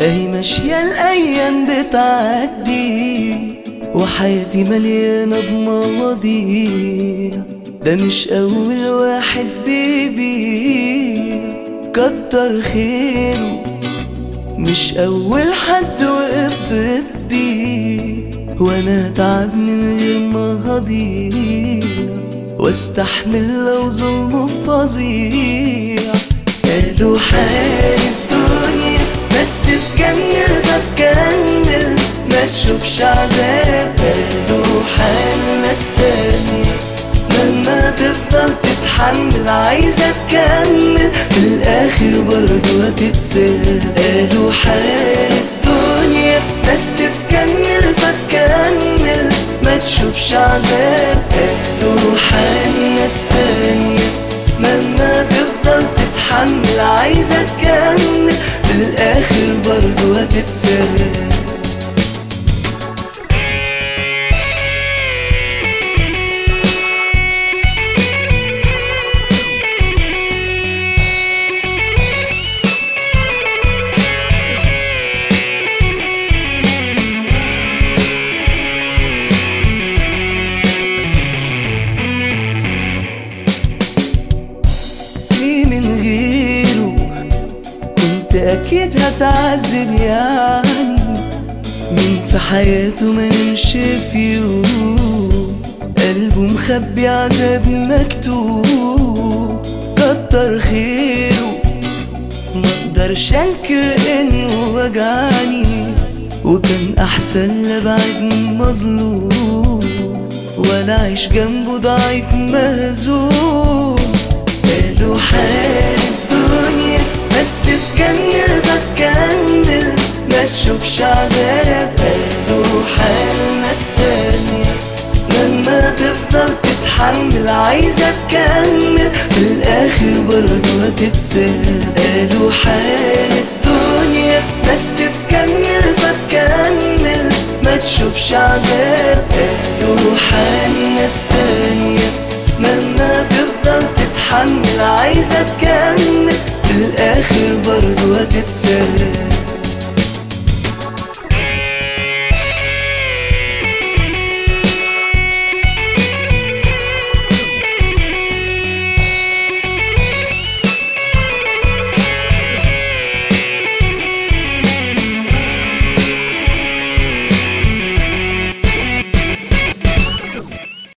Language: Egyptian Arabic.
اهي ماشية الايام بتعدي وحياتي مليانة بمواضيع ده مش اول واحد بيبيع كتر خيره مش اول حد وقف ضدي وانا تعب من غير ما هضيع واستحمل لو ظلمه فظيع قالوا حال الدنيا ناس تتجنن فتكمل ما تشوفش عذاب قالوا حال ناس تانية لما تفضل تتحمل عايزة تكمل في الآخر برضه هتتساب قالوا حال الدنيا ناس تتكمل فتكمل ما تشوفش عذاب قالوا حال ناس تانية لما تفضل تتحمل عايزة تكمل في الآخر برضه هتتساب في من غيره كنت اكيد هتعذب يعني مين في حياته ما نمشي في يوم قلبه مخبي عذاب مكتوب كتر خيره ما اقدرش انكر انه وجعني وكان احسن لبعد مظلوم ولا اعيش جنبه ضعيف مهزوم قالوا حال الدنيا بس تتجنن فتكمل ما تشوفش عذاب قالوا حال ناس تانية لما تفضل تتحمل عايزة تكمل في الآخر برضه هتتساب قالوا حال الدنيا ناس تتكمل فتكمل ما تشوفش عذاب قالوا حال ناس تانية لما تفضل تتحمل عايزة تكمل في الآخر برضه هتتساب